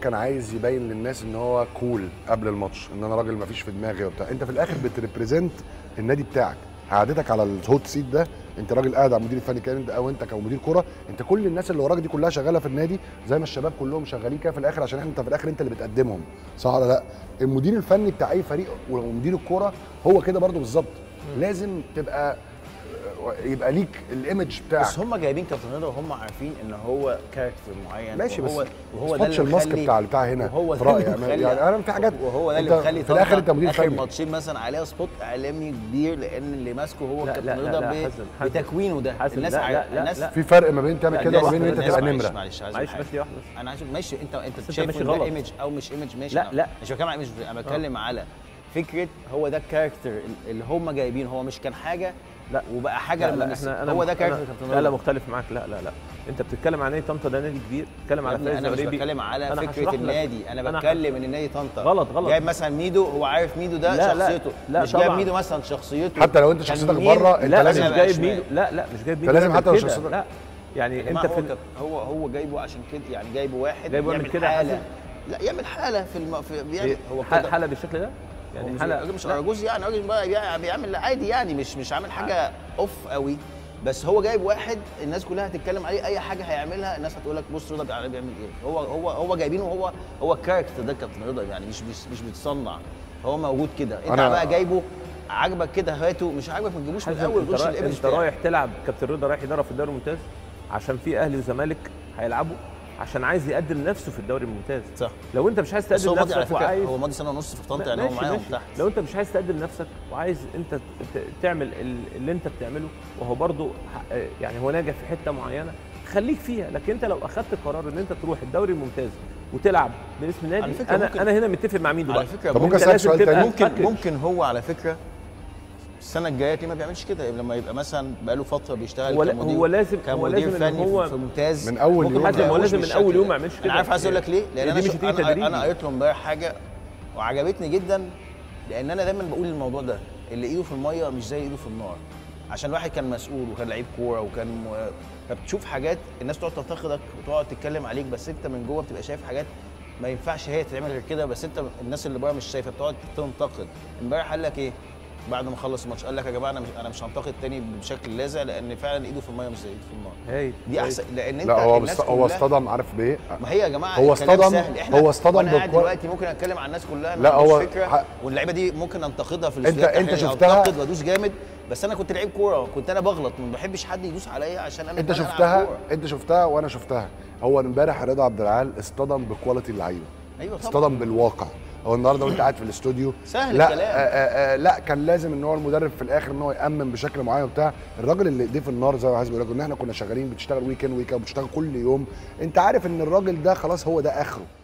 كان عايز يبين للناس ان هو كول قبل الماتش ان انا راجل مفيش في دماغي وبتاع انت في الاخر بتريبريزنت النادي بتاعك قعدتك على الهوت سيت ده انت راجل قاعد على المدير الفني كده انت او انت كمدير كوره انت كل الناس اللي وراك دي كلها شغاله في النادي زي ما الشباب كلهم شغالين كده في الاخر عشان انت في الاخر انت اللي بتقدمهم صح ولا لا المدير الفني بتاع اي فريق ومدير الكوره هو كده برضو بالظبط لازم تبقى يبقى ليك الايمج بتاعك بس هم جايبين كابتن رضا وهم عارفين ان هو كاركتر معين ماشي بس وهو وهو ده سبوتش اللي الماسك مخلي- بتاع بتاع هنا وهو في ده رايي اللي يعني, مخلي- يعني انا في حاجات وهو ده انت اللي مخلي في الاخر انت مدير اخر فني ماتشين مثلا عليها سبوت اعلامي كبير لان اللي ماسكه هو لا، كابتن لا، لا، رضا لا، ب- حسن، حسن. بتكوينه ده حسن، الناس لا، عارف- لا، لا، الناس لا. في فرق ما بين تعمل لا، كده الناس- وما بين ان انت الناس- تبقى معلش- نمره معلش عايز معلش حاجة. بس دي واحده انا عايز ماشي انت انت انت شايف ماشي ان ده غلط. ايمج او مش ايمج ماشي لا، أنا- لا. مش بتكلم على ايمج انا بتكلم على فكره هو ده الكاركتر اللي هم جايبين هو مش كان حاجه لا. وبقى حاجه لا لما لا مسك. احنا انا هو ده أنا- كاركتر كابتن لا لا رضا مختلف معاك لا لا لا انت بتتكلم عن نادي طنطا ده نادي كبير بتتكلم يا على ابني فايز انا مش زغريبي. بتكلم على أنا فكره هشرح لك. النادي انا أنا بتكلم ان النادي طنطا غلط، غلط. جايب مثلا ميدو هو عارف ميدو ده لا، لا، شخصيته لا، مش جايب طبعاً. ميدو مثلا شخصيته حتى لو انت كان شخصيتك منين؟ بره، انت لا لازم مش أبقى جايب شمال. ميدو لا لا مش جايب ميدو لازم راجل حتى لو كده. شخصيتك- لا يعني يا انت جماعة في هو ال- كان- هو هو جايبه عشان كده يعني جايبه واحد جايبه يعمل يعمل كده حاله حسن؟ لا يعمل حاله في, الم... في بيعمل هي- هو ح- كده حاله بالشكل ده هو يعني مش حاله راجل مش لا. ارجوز يعني راجل بقى بيع- بيعمل عادي يعني مش مش عامل حاجه اوف قوي بس هو جايب واحد الناس كلها هتتكلم عليه اي حاجه هيعملها الناس هتقول لك بص رضا بيعمل بيعمل ايه هو هو هو جايبينه هو هو الكاركتر ده كابتن رضا يعني مش مش, مش بيتصنع هو موجود كده انت أنا- بقى جايبه عاجبك كده هاته مش عاجبك ما تجيبوش من حازم، الاول انت غش رايح, الايمج انت بتاعك. رايح تلعب كابتن رضا رايح يدرب في الدوري الممتاز عشان في اهلي وزمالك هيلعبوا عشان عايز يقدم نفسه في الدوري الممتاز صح لو انت مش عايز بس هو تقدم ماضي على نفسك فكره وعايز هو ماضي سنه ونص في طنطا يعني هو ماشي معاهم ماشي. تحت لو انت مش عايز تقدم نفسك وعايز انت ت- تعمل ال- اللي انت بتعمله وهو برضو ح- يعني هو ناجح في حته معينه خليك فيها لكن انت لو اخدت قرار ان انت تروح الدوري الممتاز وتلعب باسم نادي على فكرة انا ممكن- انا هنا متفق مع مين على دلوقتي فكره طب ممكن انت اسالك لازم سؤال تبقى تاني ممكن فاكر. ممكن هو على فكره السنه الجايه تلاقيه ما بيعملش كده لما يبقى مثلا بقاله فتره بيشتغل هو لا- كمدير هو لازم- هو كمدير لازم إن فني هو في ممتاز من أول ممكن يوم. ما حازم، هو تلاقيهوش لازم من بالشكل أول يوم ده. ما يعملش كده. انا عارف عايز اقول لك ليه لان دي انا مش شوف هتيجي انا تدريجي. انا قريت له امبارح حاجه وعجبتني جدا لان انا دايما بقول الموضوع ده اللي ايده في الميه مش زي ايده في النار عشان الواحد كان مسؤول وكان لعيب كوره وكان م... فبتشوف حاجات الناس تقعد تنتقدك وتقعد تتكلم عليك بس انت من جوه بتبقى شايف حاجات ما ينفعش هي تعمل غير كده بس انت الناس اللي بره مش شايفه بتقعد تنتقد امبارح قال لك ايه بعد ما خلص الماتش قال لك يا جماعه انا مش انا مش هنتقد تاني بشكل لاذع لان فعلا ايده في الميه مش زي ايده في النار هاي دي هاي. احسن لان انت لا هو الناس بست... هو كلها- اصطدم عارف بايه ما هي يا جماعه هو الكلام اصطدم- سهل. احنا هو اصطدم وانا قاعد بالكوي- دلوقتي ممكن اتكلم عن الناس كلها لا، لا هو هو فكره ح- واللعيبه دي ممكن انتقدها في انت الاستوديوهات انت التحليلية، شفتها انتقد وادوس جامد بس انا كنت لعيب كوره كنت انا بغلط ما بحبش حد يدوس عليا عشان انا انت أنا ألعب شفتها كورة. انت شفتها وانا شفتها هو امبارح رضا عبد العال اصطدم بكواليتي اللعيبه ايوه طبعا اصطدم بالواقع هو النهارده وانت قاعد في الاستوديو سهل لا الكلام. آآ آآ لا كان لازم ان هو المدرب في الاخر ان هو يامن بشكل معين وبتاع الراجل اللي ايديه في النار زي ما عايز بيقول لك ان احنا كنا شغالين بتشتغل ويك ان ويك اوت بتشتغل كل يوم انت عارف ان الراجل ده خلاص هو ده اخره